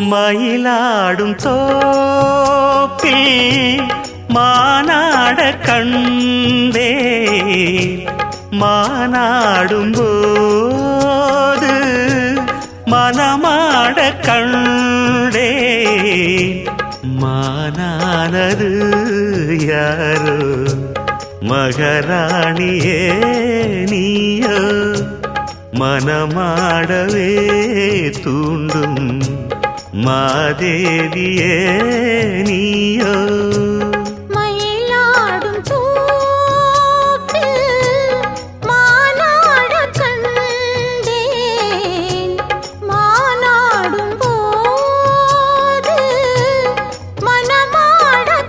மயிலாடும் தோப்பில் மானாட கண்டே மானாடும் போது மனமாட கண்டே மானானது யாரோ மகராணியே நீயோ மனமாடவே தூண்டும் மாதேவியே நீயோ மயிலாடும் தோப்பில் மானாடக் கண்டேன். மானாடும் போது மனமாடக்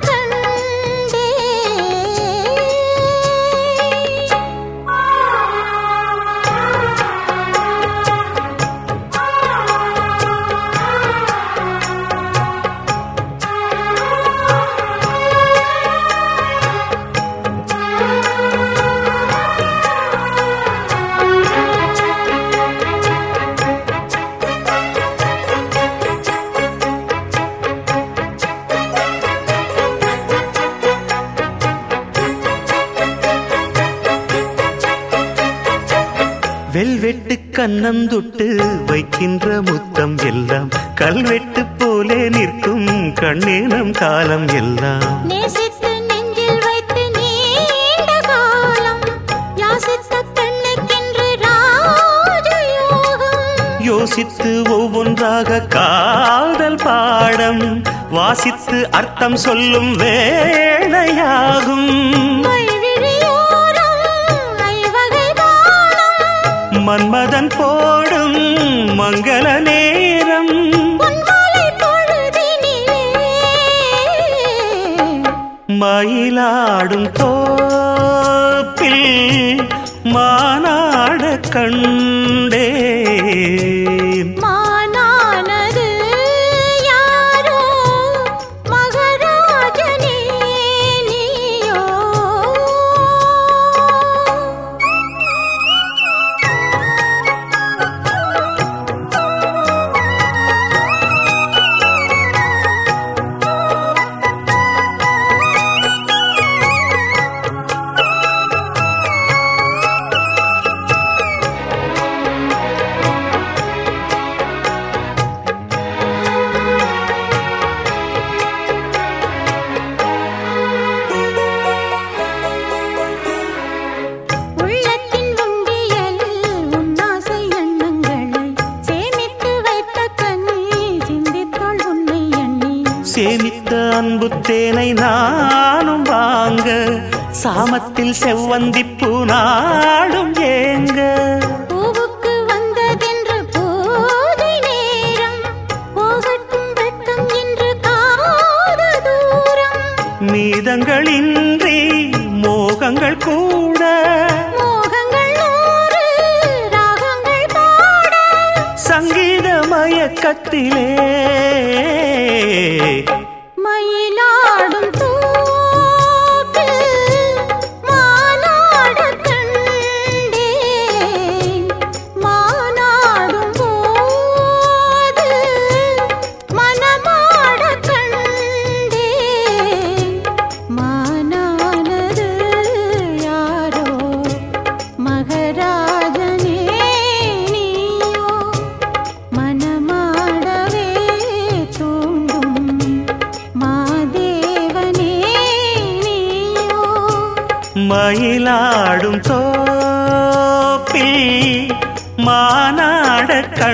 வெல்வெட்டு கண்ணந்துட்டு வைக்கின்ற முத்தம் எல்லாம் கல்வெட்டு போலே நிற்கும் கண்ணேனம் காலம் எல்லாம் நேசித்து நெஞ்சில் வைத்து நீண்ட காலம் யாசித்த பெண்ணுக்கென்று ராஜயோகம் யோசித்து ஒவ்வொன்றாக காதல் பாடம் வாசித்து அர்த்தம் சொல்லும் வேளையாகும் மைவிழியோரம் ஐவகை தானம் மன்மதன் போடும் மங்கள நேரம் பொன்மாலை பொழுதினிலே மயிலாடும் தோப்பில் மானாட கண்டே மானானது யாரோ மகராஜனே நீயோ உள்ளத்தின் உண்டியலில் உன்னாசை எண்ணங்களை சேமித்து வைத்த கண்ணி சிந்தித்தாள் உன்னை எண்ணி சேமித்த அன்பு தேனை நானும் வாங்க சாமத்தில் செவ்வந்திப்பூ நாடும் ஏங்க பூவுக்கு வந்ததென்று போதை நேரம் போகட்டும் வெட்கம் என்று காத தூரம் மீதங்களின்றி மோகங்கள் கூட மோகங்கள் நூறு ராகங்கள் பாட சங்கீத மயக்கத்திலே மயிலாடும் தோப்பில் மானாடக் கண்டேன். மானாடும் போது மனமாடக் கண்டேன். மானானது யாரோ மகராஜனே நீயோ மனமாடவே தூண்டும் மாதேவனே நீயோ மயிலாடும் தோப்பில் மானாட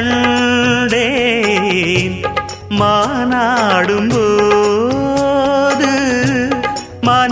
கண்டேன் மானாடும் போது மன